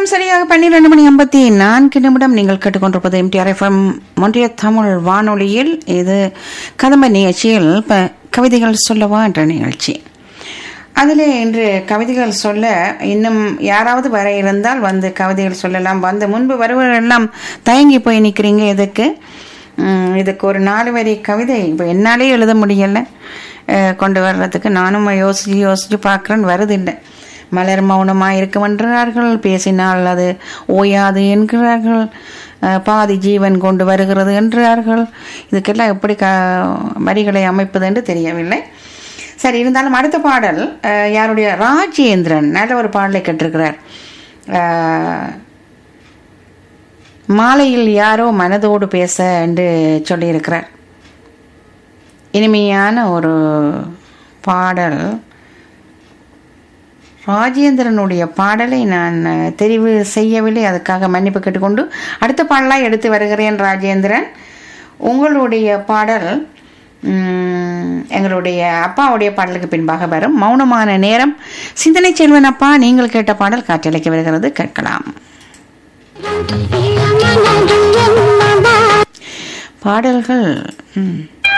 நேரம் சரியாக பன்னிரண்டு மணி ஐம்பத்தி நான்கு நிமிடம் நீங்கள் கேட்டுக்கொண்டிருப்பது எம்டிஆர் எஃப்எம் ஒன்றிய தமிழ் வானொலியில் இது கதம்ப நிகழ்ச்சியில் இப்போ கவிதைகள் சொல்லவா என்ற நிகழ்ச்சி அதில் இன்று கவிதைகள் சொல்ல இன்னும் யாராவது வர இருந்தால் வந்து கவிதைகள் சொல்லலாம் வந்து முன்பு வருவரெல்லாம் தயங்கி போய் நிற்கிறீங்க எதுக்கு உம், இதுக்கு ஒரு நாலு வரி கவிதை இப்போ என்னாலே எழுத முடியலை அஹ், கொண்டு வர்றதுக்கு நானும் யோசிச்சு யோசிச்சு பார்க்குறேன் வருதில்லை மலர் மௌனமாக இருக்குமென்றார்கள் பேசினால் அது ஓயாது என்கிறார்கள் அஹ், பாதி ஜீவன் கொண்டு வருகிறது என்றார்கள் இதுக்கெல்லாம் எப்படி க வரிகளை அமைப்பது என்று தெரியவில்லை சரி இருந்தாலும் அடுத்த பாடல் அஹ், யாருடைய ராஜேந்திரன் நல்ல ஒரு பாடலை கேட்டிருக்கிறார் அஹ், மாலையில் யாரோ மனதோடு பேச என்று சொல்லியிருக்கிறார் இனிமையான ஒரு பாடல் ராஜேந்திரனுடைய பாடலை நான் அஹ், தெரிவு செய்யவில்லை அதுக்காக மன்னிப்பு கேட்டுக்கொண்டு அடுத்த பாடலாக எடுத்து வருகிறேன் ராஜேந்திரன் உங்களுடைய பாடல் உம், எங்களுடைய அப்பாவுடைய பாடலுக்கு பின்பாக வரும் மௌனமான நேரம் சிந்தனை செல்வன் அப்பா நீங்கள் கேட்ட பாடல் காற்றலைக்கு வருகிறது கேட்கலாம் பாடல்கள் ம்